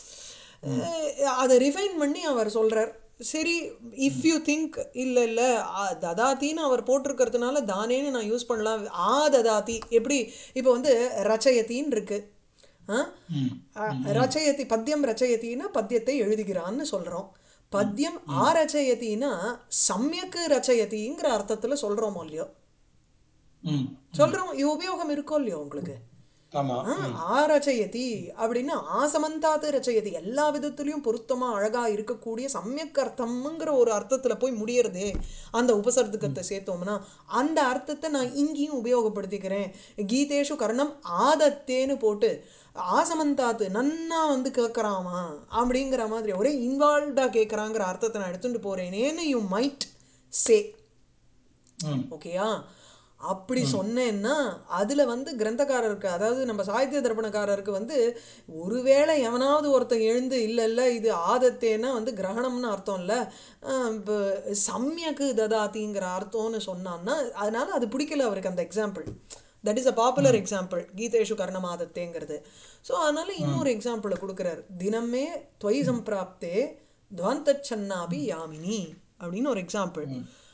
அஹ் அதை ரிஃபைன் பண்ணி அவர் சொல்றார் சரி இஃப் யூ திங்க் இல்லை இல்லை ததாத்தின்னு அவர் போட்டிருக்கிறதுனால தானேன்னு நான் யூஸ் பண்ணலாம் ஆ ததாதி எப்படி இப்போ வந்து ரச்சயத்தின்னு இருக்கு ஆ? அஹ், ரச்சயதி பத்தியம் ரச்சயத்தின்னா பத்தியத்தை எழுதுகிறான்னு சொல்றோம் பத்தியம் ஆ ரச்சயத்தின்னா சமயக்கு ரச்சயத்திங்கிற அர்த்தத்துல சொல்றோமோ இல்லையோ ம் சொல்றோம் இது உபயோகம் இருக்கோ இல்லையோ உங்களுக்கு ஆமா ஆ, ஆ ரச்சயதி அப்படின்னா ஆசமந்தாத்து ரச்சயதி எல்லா விதத்துலயும் பொருத்தமா அழகா இருக்கக்கூடிய சமயக் அர்த்தம்ங்கிற ஒரு அர்த்தத்துல போய் முடியறதே அந்த உபசர்க்கத்தை சேர்த்தோம்னா அந்த அர்த்தத்தை நான் இங்கேயும் உபயோகப்படுத்திக்கிறேன் கீதேஷு கர்ணம் ஆதத்தேன்னு போட்டு ஆசமந்தாத்து நன்னா வந்து கேட்கறாமா அப்படிங்கிற மாதிரி ஒரே இன்வால்வ்டா கேட்கறாங்கிற அர்த்தத்தை நான் எடுத்துட்டு போறேனேன்னு யூ மைட் சே ம் ஓகேயா அப்படி சொன்னேன்னா அதுல வந்து கிரந்தக்காரருக்கு அதாவது நம்ம சாகித்ய தர்ப்பணக்காரருக்கு வந்து ஒருவேளை எவனாவது ஒருத்தன் எழுந்து இல்ல இல்ல இது ஆதத்தேன்னா வந்து கிரகணம்னு அர்த்தம் இல்ல ஆஹ் இப்ப சம்யக்கு ததாதிங்கிற அர்த்தம்னு சொன்னான்னா அதனால அது பிடிக்கல அவருக்கு அந்த example that is a popular example கீதேஷு கர்ணமாதத்தேங்கிறது ஸோ அதனால இன்னொரு எக்ஸாம்பிளை கொடுக்குறாரு தினமே துவை சம்பிராப்தே துவந்தச்சன்னாபி யாமினி அப்படின்னு ஒரு எக்ஸாம்பிள்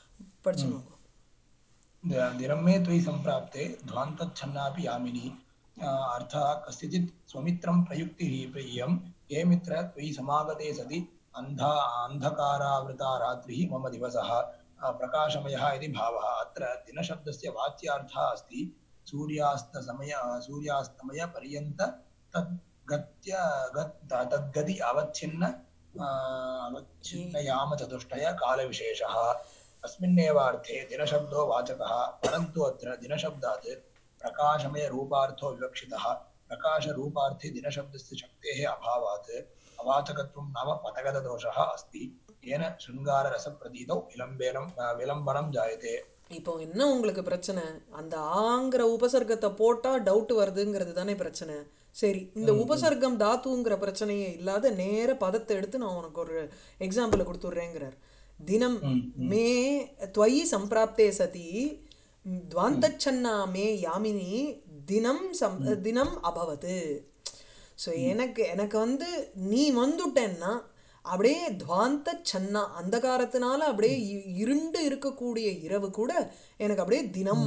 படிச்சுக்கோங்க दिनं मे त्वयि सम्प्राप्ते ध्वान्तच्छन्नापि यामिनी अर्थः कस्यचित् स्वमित्रं प्रयुक्तिः प्रियं ये मित्र त्वयि समागते सति अन्धा अन्धकारावृता रात्रिः मम दिवसः अ, प्रकाशमयः इति भावः अत्र दिनशब्दस्य वाच्यार्थः अस्ति सूर्यास्तसमय सूर्यास्तमयपर्यन्त तद्गत्य गत् तद्गति अवच्छिन्न अ, अवच्छिन्नयामचतुष्टय कालविशेषः अस्मिन्नेव अर्थे दिनशब्दो वाचकः परन्तु अत्र दिनशब्दात् प्रकाशमयरूपार्थो विवक्षितः प्रकाशरूपार्थे दिनशब्दस्य शक्तेः अभावात् अवाचकत्वं नाम पदगतदोषः अस्ति येन शृङ्गाररसप्रतीतौ विलम्बेन विलम्बनं जायते இப்போ என்ன உங்களுக்கு பிரச்சனை அந்த ஆங்கிற உபசர்க்கத்தை போட்டா டவுட் வருதுங்கிறது தானே பிரச்சனை சரி இந்த உபசர்க்கம் தாத்துங்கிற பிரச்சனையே இல்லாத நேர பதத்தை எடுத்து நான் உனக்கு ஒரு எக்ஸாம்பிள் கொடுத்துட்றேங்கிறார் தினம் மே துவயி சம்பிராப்தே சதி துவாந்தச்சன்னா மே யாமினி தினம் சம் தினம் அபவது ஸோ எனக்கு எனக்கு வந்து நீ வந்துட்டேன்னா அப்படியே துவாந்த சன்னா அந்தகாரத்தினால அப்படியே இ- இருண்டு இருக்கக்கூடிய இரவு கூட எனக்கு அப்படியே தினம்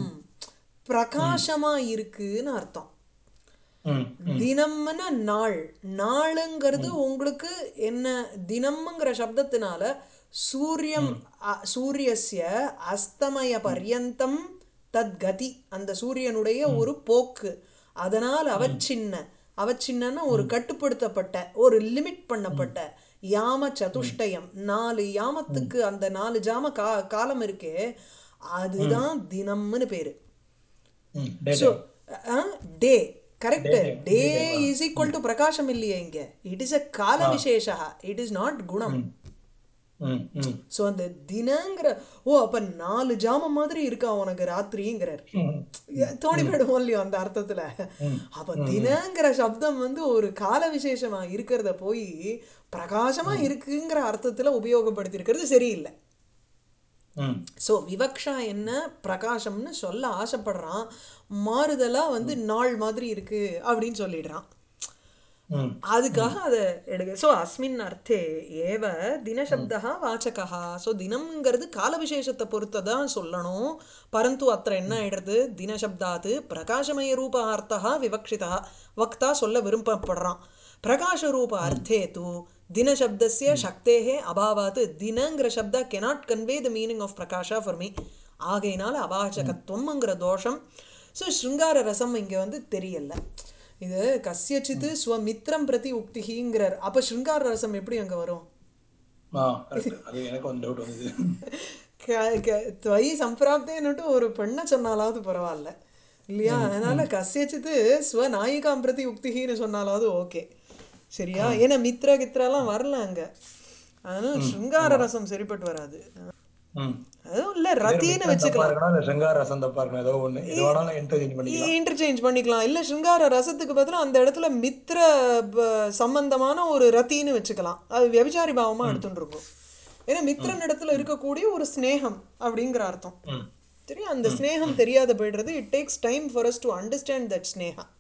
பிரகாசமா இருக்குன்னு அர்த்தம் ம், தினம்னா நாள் நாளுங்கிறது உங்களுக்கு என்ன தினம்ங்கிற சப்தத்தினால சூரியம் அ- சூரியஸ்ய அஸ்தமய பர்யந்தம் தத் கதி அந்த சூரியனுடைய ஒரு போக்கு அதனால் அவச்சின்ன அவச்சின்னன்னா ஒரு கட்டுப்படுத்தப்பட்ட ஒரு லிமிட் பண்ணப்பட்ட யாம சதுஷ்டயம் நாலு யாமத்துக்கு அந்த நாலு ஜாம கா காலம் இருக்கே அதுதான் தினம்னு பேரு ம், so daytime. Day correct Daytime, day is equal to பிரகாசம் இல்லையே இங்க இட் இஸ் அ கால விசேஷா இட் இஸ் நாட் குணம் ம், ம், ஸோ அந்த தினங்கிற ஓ அப்ப நாலு ஜாமம் மாதிரி இருக்கா உனக்கு ராத்திரிங்கிறார் ம், தோணி போயிடுவோம் இல்லையோ அந்த அர்த்தத்துல அப்ப தினங்கிற சப்தம் வந்து ஒரு கால விசேஷமா இருக்கிறத போய் பிரகாசமா இருக்குங்கிற அர்த்தத்துல உபயோகப்படுத்தி சரியில்லை ம், ஸோ விவக்ஷா என்ன பிரகாசம்னு சொல்ல ஆசைப்படுறான் மாறுதலா வந்து நாள் மாதிரி இருக்கு அப்படின்னு சொல்லிடுறான் ம், அதுக்காக அதை எடுக்க ஸோ அஸ்மின் அர்த்தே ஏவ தினசப்தா வாச்சகா ஸோ தினம்ங்கிறது கால விசேஷத்தை பொறுத்து தான் சொல்லணும் பரந்து அத்த என்ன ஆயிடுறது தினசப்தாத்து பிரகாசமய ரூப அர்த்தா விவக்ஷிதா வக்தா சொல்ல விரும்பப்படுறான் பிரகாஷ ரூப அர்த்தே தூ தினசப்தஸ்ய சக்தேகே அபாவாத் தினங்கிற சப்தா cannot convey the meaning of பிரகாஷா ஃபார் மீ ஆகையினால அபாச்சகத்துவம்ங்கிற தோஷம் ஸோ ஸ்ருங்கார ரசம் இங்கே வந்து தெரியல இது கஸ்யச்சித்து ஸ்வமித்ரம் பிரதி உக்திங்கிறார் அப்போ ஸ்ருங்கார ரசம் எப்படி அங்கே வரும் ஆ correct. அது எனக்கு ஒரு டவுட் வந்தது க- க- துவயி சம்பிராப்தேன்னுட்டு ஒரு பெண்ணை சொன்னாலாவது பரவாயில்ல இல்லையா அதனால கஸ்யச்சித்து ஸ்வநாயிகாம் பிரதி உக்தின்னு சொன்னாலாவது ஓகே சரியா ஏன்னா மித்ரா கித்ராலாம் வரல அங்க அதனால ஸ்ருங்கார ரசம் சரிப்பட்டு வராது ம். அதுவும் இல்லை வேற ரத்தின்னு மிக்சர் தப்பா வச்சுக்கலாம் இருக்கணும் இல்ல சிங்கார ரசம் தப்பா இருக்கணும் ஏதோ ஒண்ணு எது வேணாலும் இன்டர்சேஞ்ச் பண்ணிக்கலாம் இன்டர்சேஞ்ச் பண்ணிக்கலாம் இல்லை ஸ்ருங்கார ரசத்துக்கு பதிலா அந்த இடத்துல மித்ர ப- சம்பந்தமான ஒரு ரத்தின்னு வச்சுக்கலாம் அது வியபிச்சாரி பாவமா எடுத்துட்டு இருக்கும் ஏன்னா மித்ரன் இடத்துல இருக்கக்கூடிய ஒரு ஸ்னேகம் அப்படிங்கிற அர்த்தம் ம் சரி அந்த ஸ்னேகம் தெரியாத போயிடுறது it takes time for us to understand that Sneha